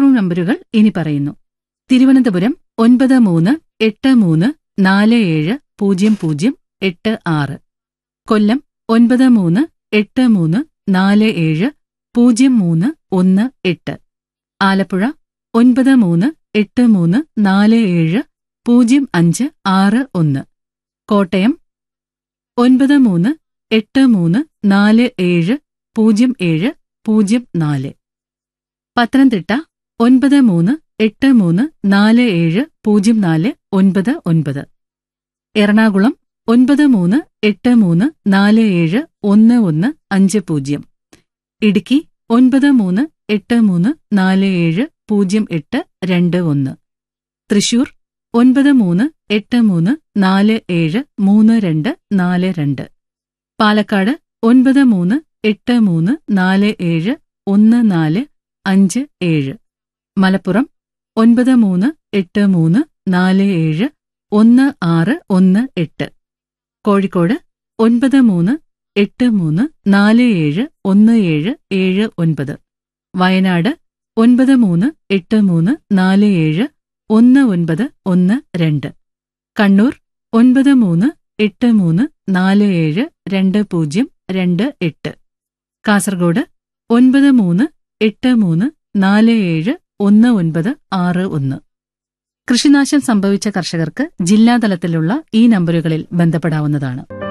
room നമ്പരുകൾ ഇനി പറയുന്നു തിരുവനന്തപുരം ഒൻപത് മൂന്ന് എട്ട് മൂന്ന് നാല് ഏഴ് പൂജ്യം പൂജ്യം എട്ട് ആറ് കൊല്ലം ഒൻപത് മൂന്ന് എട്ട് മൂന്ന് നാല് ഏഴ് പൂജ്യം മൂന്ന് ഒന്ന് എട്ട് ആലപ്പുഴ ഒൻപത് മൂന്ന് എട്ട് മൂന്ന് നാല് ഏഴ് പൂജ്യം അഞ്ച് ആറ് ഒന്ന് കോട്ടയം ഒൻപത് മൂന്ന് എട്ട് മൂന്ന് നാല് ഏഴ് പൂജ്യം ഏഴ് പൂജ്യം നാല് പത്തനംതിട്ട ഒൻപത് മൂന്ന് എട്ട് മൂന്ന് നാല് ഏഴ് പൂജ്യം നാല് ഒൻപത് ഒൻപത് എറണാകുളം ഒൻപത് മൂന്ന് എട്ട് മൂന്ന് നാല് ഏഴ് ഒന്ന് ഒന്ന് അഞ്ച് പൂജ്യം ഇടുക്കി ഒൻപത് മൂന്ന് എട്ട് മൂന്ന് നാല് ഏഴ് പൂജ്യം എട്ട് രണ്ട് ഒന്ന് തൃശൂർ ഒൻപത് മൂന്ന് എട്ട് മൂന്ന് നാല് ഏഴ് മൂന്ന് രണ്ട് നാല് രണ്ട് പാലക്കാട് ഒൻപത് മൂന്ന് എട്ട് മൂന്ന് നാല് ഏഴ് ഒന്ന് നാല് അഞ്ച് ഏഴ് മലപ്പുറം ഒൻപത് മൂന്ന് എട്ട് മൂന്ന് നാല് ഏഴ് ഒന്ന് ആറ് ഒന്ന് എട്ട് കോഴിക്കോട് ഒൻപത് മൂന്ന് എട്ട് മൂന്ന് നാല് ഏഴ് ഒന്ന് ഏഴ് ഏഴ് ഒൻപത് വയനാട് ഒൻപത് മൂന്ന് എട്ട് മൂന്ന് നാല് ഏഴ് ഒന്ന് ഒൻപത് ഒന്ന് രണ്ട് കണ്ണൂർ ഒൻപത് മൂന്ന് എട്ട് മൂന്ന് നാല് ഏഴ് രണ്ട് പൂജ്യം രണ്ട് എട്ട് കാസർഗോഡ് ഒൻപത് മൂന്ന് എട്ട് മൂന്ന് നാല് ഏഴ് ഒന്ന് ഒൻപത് ആറ് ഒന്ന് കൃഷിനാശം സംഭവിച്ച കർഷകർക്ക് ജില്ലാതലത്തിലുള്ള ഈ നമ്പറുകളിൽ ബന്ധപ്പെടാവുന്നതാണ്